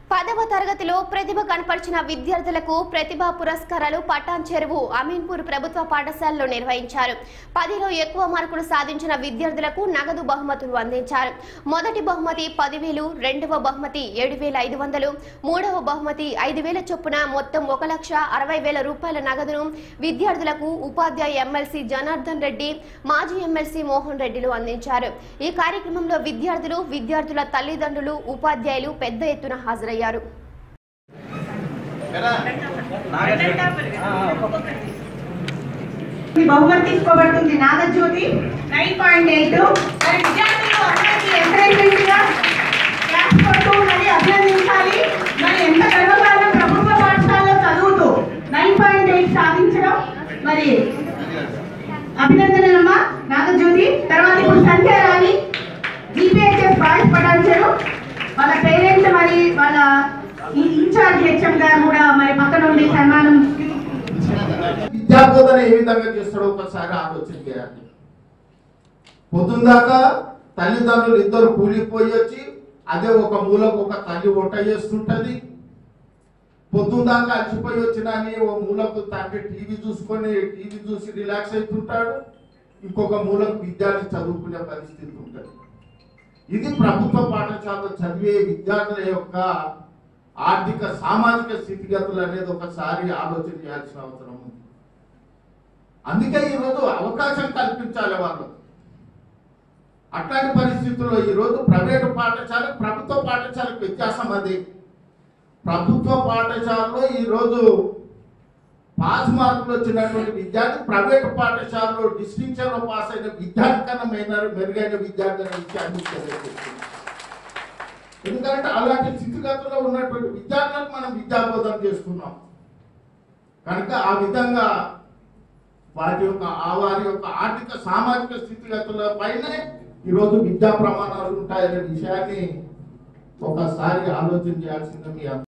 పదవ తరగతిలో ప్రతిభ కనపరిచిన విద్యార్థులకు ప్రతిభా పురస్కారాలు పటాన్ చెరువు అమీన్పూర్ ప్రభుత్వ పాఠశాలలో నిర్వహించారు పదిలో ఎక్కువ మార్కులు సాధించిన విద్యార్థులకు నగదు బహుమతులు అందించారు మొదటి బహుమతి పదివేలు రెండవ బహుమతి ఏడు వేల ఐదు వందలు మూడవ బహుమతి ఐదు వేల చొప్పున మొత్తం ఒక లక్ష అరవై వేల రూపాయల నగదును విద్యార్థులకు ఉపాధ్యాయ ఎమ్మెల్సీ జనార్దన్ రెడ్డి మాజీ ఎమ్మెల్సీ మోహన్ రెడ్డిలు అందించారు ఈ కార్యక్రమంలో విద్యార్థులు విద్యార్థుల తల్లిదండ్రులు ఉపాధ్యాయులు పెద్ద ఎత్తున హాజరయ్యారు ఈ బహుమతి తీసుకోబడుతుంది నాగజ్యోతి నైన్ పాయింట్ ఎయిట్ మరి విద్యార్థులు అందరికీ ఎంకరేజ్మెంట్ గా క్లాస్ కొట్టు మరి అభినందించాలి మరి ఎంత గర్వకారణం ప్రభుత్వ పాఠశాలలో చదువుతూ నైన్ పాయింట్ ఎయిట్ సాధించడం మరి అభినందనలమ్మా నాగజ్యోతి తర్వాత ఇప్పుడు సంధ్య రాణి జీపీహెచ్ఎస్ బాయ్స్ పటాన్చెరు వాళ్ళ పేరెంట్స్ మరి వాళ్ళ ఇన్ఛార్జ్ హెచ్ఎం గారు కూడా మరి పక్కన ఉండి సన్మానం విద్యాబోధన ఏ విధంగా చేస్తాడో ఒకసారి ఆలోచన చేయాలి పొద్దుందాకా తల్లిదండ్రులు ఇద్దరు కూలిపోయి వచ్చి అదే ఒక మూలకు ఒక తల్లి వంట చేస్తుంటది పొద్దుందాకా అలసిపోయి వచ్చినని ఓ మూలకు తండ్రి టీవీ చూసుకొని టీవీ చూసి రిలాక్స్ అవుతుంటాడు ఇంకొక మూలకు విద్యార్థి చదువుకునే పరిస్థితి ఉంటుంది ఇది ప్రభుత్వ పాఠశాలలో చదివే విద్యార్థుల యొక్క ఆర్థిక సామాజిక స్థితిగతులు అనేది ఒకసారి ఆలోచన చేయాల్సిన అవసరం ఉంది అందుకే ఈరోజు అవకాశం కల్పించాలి వాళ్ళు అట్లాంటి పరిస్థితుల్లో ఈరోజు ప్రైవేటు పాఠశాల ప్రభుత్వ పాఠశాలకు వ్యత్యాసం అది ప్రభుత్వ పాఠశాలలో ఈరోజు పాస్ మార్కులు వచ్చినటువంటి విద్యార్థి ప్రైవేటు పాఠశాలలో డిస్టింక్షన్ లో పాస్ అయిన విద్యార్థి కన్నా మెయిన- మెరుగైన విద్యార్థి అనే విషయాన్ని తెలియజేస్తున్నాను. ఎందుకంటే అలాంటి స్థితిగతుల్లో ఉన్నటువంటి విద్యార్థులకు మనం విద్యాబోధన చేస్తున్నాం కనుక ఆ విధంగా వారి యొక్క ఆ వారి యొక్క ఆర్థిక సామాజిక స్థితిగతుల పైనే ఈరోజు విద్యా ప్రమాణాలు ఉంటాయనే విషయాన్ని ఒకసారి ఆలోచన చేయాల్సింది మీ అందరికీ.